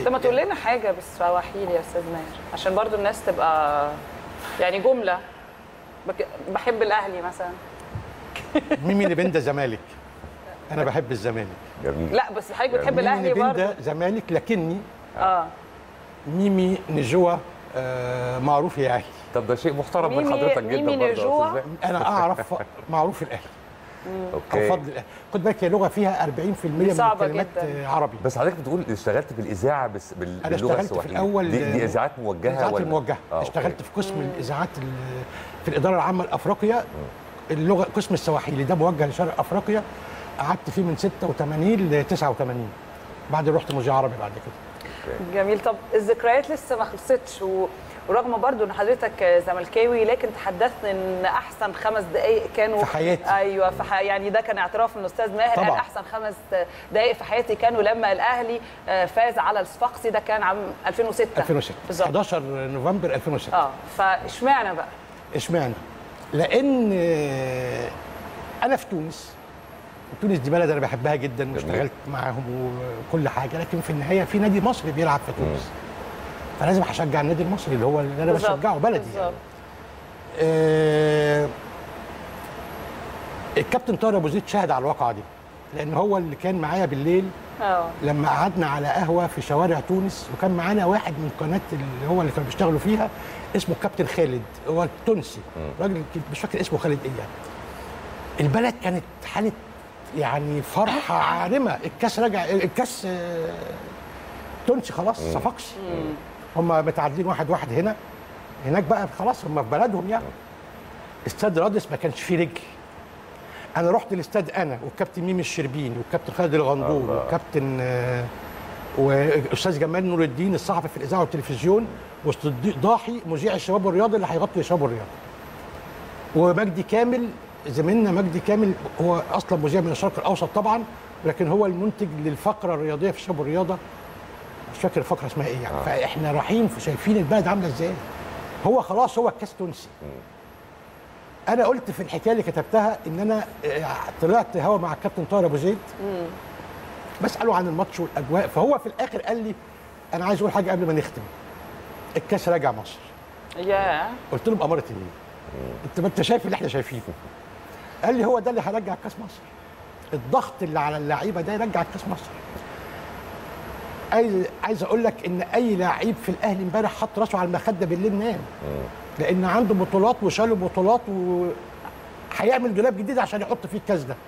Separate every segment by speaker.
Speaker 1: طب ما تقول لنا حاجه بس سواحيلي يا استاذ ماهر عشان برضو الناس تبقى يعني جمله بك- بحب الاهلي مثلا
Speaker 2: ميمي نبندا زمالك انا بحب الزمالك
Speaker 3: جميل
Speaker 1: لا بس حضرتك بتحب
Speaker 2: ميمي
Speaker 1: الاهلي برضو
Speaker 2: نبندا زمالك لكني
Speaker 1: اه
Speaker 2: ميمي نجوى آه معروف يا اهلي
Speaker 3: طب ده شيء محترم من
Speaker 1: ميمي-
Speaker 3: حضرتك
Speaker 1: ميمي
Speaker 3: جدا برضه يا
Speaker 1: نجوى.
Speaker 3: أستاذ ماهر.
Speaker 2: انا اعرف معروف الاهلي او
Speaker 3: اوكي
Speaker 2: فضل الاهلي خد بالك هي لغه فيها 40% من
Speaker 1: صعبة
Speaker 2: الكلمات
Speaker 1: جدا.
Speaker 2: آه، عربي
Speaker 3: بس حضرتك بتقول اشتغلت في الاذاعه بس بال...
Speaker 2: انا
Speaker 3: باللغه
Speaker 2: اشتغلت في
Speaker 3: السواحيلية.
Speaker 2: الاول
Speaker 3: دي, دي اذاعات موجهه
Speaker 2: الاذاعات
Speaker 3: ولا
Speaker 2: الموجهه
Speaker 3: آه، أوكي.
Speaker 2: اشتغلت في قسم الاذاعات ال- في الاداره العامه لافريقيا اللغه قسم السواحيلي ده موجه لشرق افريقيا قعدت فيه من 86 ل 89 بعدين رحت مذيع عربي بعد كده
Speaker 1: جميل طب الذكريات لسه ما خلصتش و... ورغم برضو ان حضرتك زملكاوي لكن تحدثني ان احسن خمس دقائق كانوا
Speaker 2: في حياتي.
Speaker 1: ايوه في ح... يعني ده كان اعتراف من الاستاذ ماهر
Speaker 2: طبعاً.
Speaker 1: قال احسن خمس دقائق في حياتي كانوا لما الاهلي آه، فاز على الصفاقسي ده كان عام 2006
Speaker 2: 2006
Speaker 1: بالظبط
Speaker 2: 11 نوفمبر 2006
Speaker 1: اه فاشمعنى بقى
Speaker 2: اشمعنى؟ لان آه، انا في تونس تونس دي بلد انا بحبها جدا واشتغلت معاهم وكل حاجه لكن في النهايه في نادي مصري بيلعب في تونس فلازم هشجع النادي المصري اللي هو اللي انا
Speaker 1: بالظبط،
Speaker 2: بشجعه بلدي يعني.
Speaker 1: بالظبط.
Speaker 2: آه، الكابتن طاهر ابو زيد شاهد على الواقعه دي لان هو اللي كان معايا بالليل
Speaker 1: اه
Speaker 2: لما قعدنا على قهوه في شوارع تونس وكان معانا واحد من قناه اللي هو اللي كانوا بيشتغلوا فيها اسمه الكابتن خالد هو تونسي راجل مش فاكر اسمه خالد ايه يعني البلد كانت حاله يعني فرحه عارمه الكاس رجع الكاس آه، تونسي خلاص صفقش هم متعادلين واحد واحد هنا هناك بقى خلاص هم في بلدهم يعني استاد رادس ما كانش فيه رجل انا رحت الاستاد انا والكابتن ميمي الشربيني والكابتن خالد الغندور
Speaker 3: الله.
Speaker 2: والكابتن آه، واستاذ جمال نور الدين الصحفي في الاذاعه والتلفزيون وصديق ضاحي مذيع الشباب والرياضه اللي هيغطي الشباب والرياضه ومجدي كامل زميلنا مجدي كامل هو اصلا مذيع من الشرق الاوسط طبعا ولكن هو المنتج للفقره الرياضيه في الشباب والرياضه مش فاكر الفقره اسمها ايه يعني فاحنا رايحين في- شايفين البلد عامله ازاي هو خلاص هو الكاس تونسي انا قلت في الحكايه اللي كتبتها ان انا آه، طلعت هوا مع الكابتن طاهر ابو زيد بساله عن الماتش والاجواء فهو في الاخر قال لي انا عايز اقول حاجه قبل ما نختم الكاس راجع مصر
Speaker 1: يا
Speaker 2: قلت له بأمارة ايه؟ انت ما انت شايف اللي احنا شايفينه قال لي هو ده اللي هيرجع كاس مصر الضغط اللي على اللعيبه ده يرجع كاس مصر عايز عايز اقول لك ان اي لعيب في الاهلي امبارح حط راسه على المخده بالليل نام لان عنده بطولات وشالوا بطولات و هيعمل دولاب جديد عشان يحط فيه الكاس ده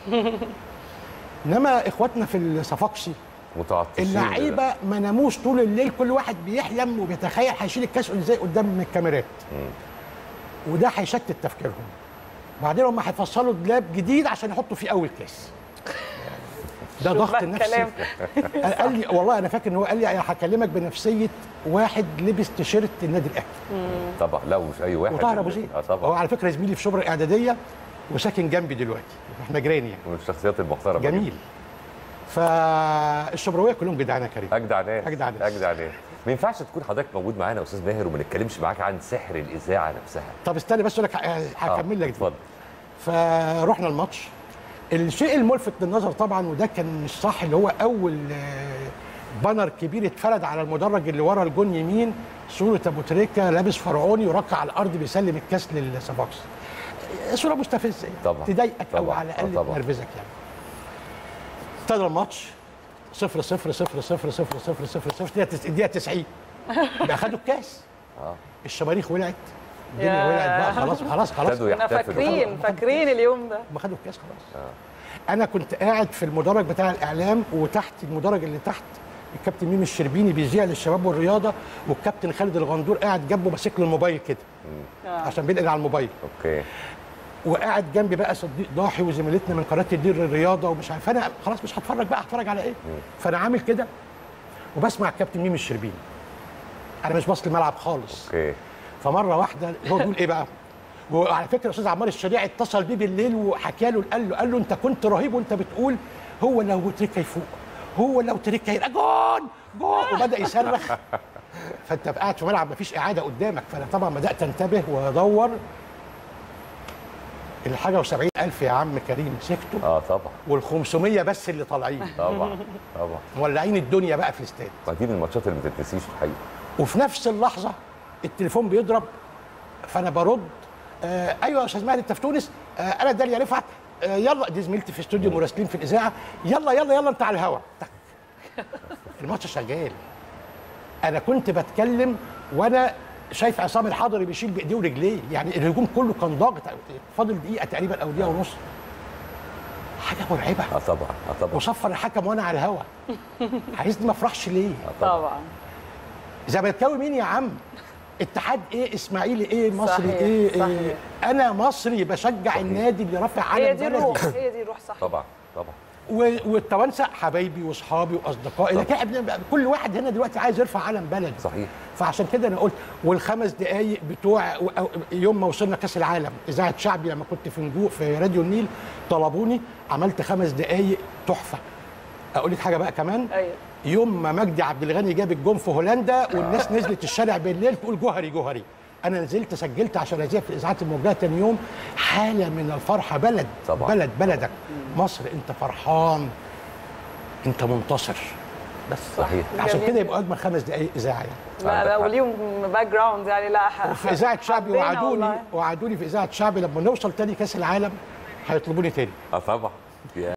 Speaker 2: انما اخواتنا في الصفاقسي
Speaker 3: متعطشين
Speaker 2: اللعيبه ما ناموش طول الليل كل واحد بيحلم وبيتخيل هيشيل الكاس ازاي قدام الكاميرات وده هيشتت تفكيرهم بعدين هم هيفصلوا دولاب جديد عشان يحطوا فيه اول كاس ده
Speaker 1: شوف
Speaker 2: ضغط
Speaker 1: بقى
Speaker 2: نفسي
Speaker 1: الكلام.
Speaker 2: قال- قال لي والله انا فاكر ان هو قال لي انا هكلمك بنفسيه واحد لبس تيشيرت النادي الاهلي
Speaker 3: طبعا لا ومش اي واحد
Speaker 2: وطاهر ابو زيد
Speaker 3: اه
Speaker 2: هو
Speaker 3: طبعا
Speaker 2: على فكره زميلي في شبرا الاعداديه وساكن جنبي دلوقتي احنا جيران يعني
Speaker 3: من الشخصيات المحترمه
Speaker 2: جميل فالشبراويه كلهم جدعان يا كريم
Speaker 3: اجدع ناس
Speaker 2: أجدع ناس.
Speaker 3: اجدع ناس ما ينفعش تكون حضرتك موجود معانا يا استاذ ماهر وما نتكلمش معاك عن سحر الاذاعه نفسها
Speaker 2: طب استنى بس اقول لك هكمل لك دي.
Speaker 3: اتفضل
Speaker 2: فروحنا الماتش الشيء الملفت للنظر طبعا وده كان مش صح اللي هو اول آه، بانر كبير اتفرد على المدرج اللي ورا الجون يمين صوره ابو تريكه لابس فرعوني وركع على الارض بيسلم الكاس للصفاقس صوره مستفزه يعني.
Speaker 3: طبعا.
Speaker 2: تضايقك او
Speaker 3: طبعا.
Speaker 2: على
Speaker 3: آه
Speaker 2: الاقل
Speaker 3: طبعا.
Speaker 2: تنرفزك يعني ابتدى الماتش صفر صفر صفر صفر صفر صفر صفر صفر دقيقة- دقيقة 90 بقى خدوا الكاس
Speaker 3: اه
Speaker 2: الشماريخ ولعت الدنيا
Speaker 1: يا.
Speaker 2: ولعت بقى خلاص خلاص خلاص
Speaker 3: ابتدوا
Speaker 1: كنا
Speaker 3: يحتفلوا
Speaker 1: فاكرين فاكرين اليوم ده
Speaker 2: هم خدوا الكاس خلاص انا كنت قاعد في المدرج بتاع الاعلام وتحت المدرج اللي تحت الكابتن ميمي الشربيني بيذيع للشباب والرياضه والكابتن خالد الغندور قاعد جنبه ماسك له الموبايل كده عشان بينقل على الموبايل
Speaker 3: اوكي
Speaker 2: وقاعد جنبي بقى صديق ضاحي وزميلتنا من قناه الدير للرياضه ومش عارف انا خلاص مش هتفرج بقى هتفرج على ايه فانا عامل كده وبسمع الكابتن ميمي الشربيني انا مش باص الملعب خالص
Speaker 3: اوكي
Speaker 2: فمره واحده هو بيقول ايه بقى وعلى فكره الاستاذ عمار الشريع اتصل بيه بالليل وحكى له قال له قال له انت كنت رهيب وانت بتقول هو لو تريكا يفوق هو لو تريكا يبقى جون جون وبدا يصرخ فانت قاعد في ملعب مفيش اعاده قدامك فانا طبعا بدات انتبه وادور الحاجه و70 الف يا عم كريم سكتوا
Speaker 3: اه طبعا
Speaker 2: وال 500 بس اللي طالعين
Speaker 3: طبعا طبعا
Speaker 2: مولعين الدنيا بقى في الاستاد
Speaker 3: ما دي من الماتشات اللي ما تتنسيش الحقيقه
Speaker 2: وفي نفس اللحظه التليفون بيضرب فانا برد آه ايوه يا استاذ مهدي انت في تونس آه انا داليا رفعت آه يلا دي زميلتي في استوديو مراسلين في الاذاعه يلا يلا يلا انت على الهوا تك. الماتش شغال انا كنت بتكلم وانا شايف عصام الحضري بيشيل بايديه ورجليه يعني الهجوم كله كان ضاغط فاضل دقيقه تقريبا او دقيقه ونص حاجه مرعبه
Speaker 3: اه طبعا اه طبعا
Speaker 2: وصفر الحكم وانا على الهوا عايزني ما افرحش ليه
Speaker 3: آه طبعا
Speaker 1: طبعا
Speaker 2: زملكاوي مين يا عم؟ اتحاد ايه؟ اسماعيلي ايه؟ مصري
Speaker 1: صحيح،
Speaker 2: ايه؟
Speaker 1: صحيح.
Speaker 2: إيه؟ انا مصري بشجع
Speaker 3: صحيح.
Speaker 2: النادي اللي رافع
Speaker 1: هي
Speaker 2: علم
Speaker 1: دي
Speaker 2: بلدي
Speaker 1: الروح هي دي الروح صح
Speaker 3: طبعا طبعا
Speaker 2: و- والتوانسه حبايبي واصحابي واصدقائي لكن إحنا كل واحد هنا دلوقتي عايز يرفع علم بلدي
Speaker 3: صحيح
Speaker 2: فعشان كده انا قلت والخمس دقائق بتوع أو- يوم ما وصلنا كاس العالم اذاعه شعبي لما كنت في نجوء في راديو النيل طلبوني عملت خمس دقائق تحفه اقول لك حاجه بقى كمان
Speaker 1: ايوه
Speaker 2: يوم ما مجدي عبد الغني جاب الجون في هولندا والناس نزلت الشارع بالليل تقول جوهري جوهري انا نزلت سجلت عشان اذيع في الاذاعات الموجهه تاني يوم حاله من الفرحه بلد
Speaker 3: طبعا.
Speaker 2: بلد بلدك مصر انت فرحان انت منتصر بس
Speaker 3: صحيح.
Speaker 2: عشان
Speaker 1: جميل.
Speaker 2: كده يبقى اجمل خمس دقائق اذاعه يعني
Speaker 1: لا
Speaker 3: عندك
Speaker 1: لا
Speaker 3: حق.
Speaker 1: وليهم باك جراوند يعني لا ح-
Speaker 2: وفي اذاعه شعبي
Speaker 1: حبينا
Speaker 2: وعدوني
Speaker 1: والله.
Speaker 2: وعدوني في اذاعه شعبي لما نوصل تاني كاس العالم هيطلبوني تاني
Speaker 3: اه طبعا يا